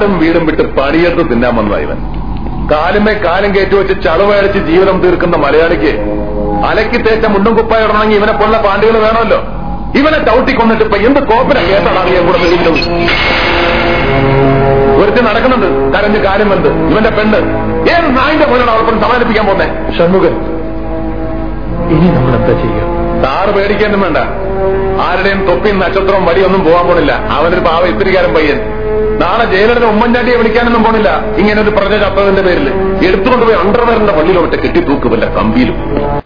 നാട്ടും വീടും വിട്ട് പണിയെടുത്ത് തിന്നാൻ വന്നതാ ഇവൻ കാലുമേ കാലും കയറ്റി വെച്ച് ചളുവയടിച്ച് ജീവിതം തീർക്കുന്ന മലയാളിക്ക് അലക്കി തേച്ച മുണ്ടും കുപ്പായ ഇടണമെങ്കിൽ ഇവനെ പോലുള്ള പാണ്ടികൾ വേണമല്ലോ ഇവനെ ചവിട്ടി കൊന്നിട്ട് ഇപ്പൊ എന്ത് കോപ്പന കേട്ടാണ് അറിയാൻ കൂടെ വിളിക്കുന്നത് ഒരുത്തി നടക്കുന്നുണ്ട് കരഞ്ഞ് കാര്യം വെന്ത് ഇവന്റെ പെണ്ണ് ഏത് നായിന്റെ പോലെയാണ് അവൾക്കൊന്ന് സമാധാനിപ്പിക്കാൻ പോന്നെ ഷൺമുഖൻ ഇനി നമ്മൾ എന്താ ചെയ്യുക സാറ് പേടിക്കാനും വേണ്ട ആരുടെയും തൊപ്പിയും നക്ഷത്രവും വടിയൊന്നും പോകാൻ പോണില്ല അവനൊരു പാവ ഇത്തിരിക്കാരൻ പയ്യൻ നാളെ ജയിലിന് ഉമ്മൻചാണ്ടിയെ വിളിക്കാനൊന്നും പോണില്ല ഇങ്ങനെ ഒരു പ്രജ ചത്തതിന്റെ പേരിൽ എടുത്തുകൊണ്ടുപോയി അണ്ടർവെയറിന്റെ പള്ളിയിലോട്ട് കെട്ടിത്തൂക്കുമല്ല കമ്പിയിലും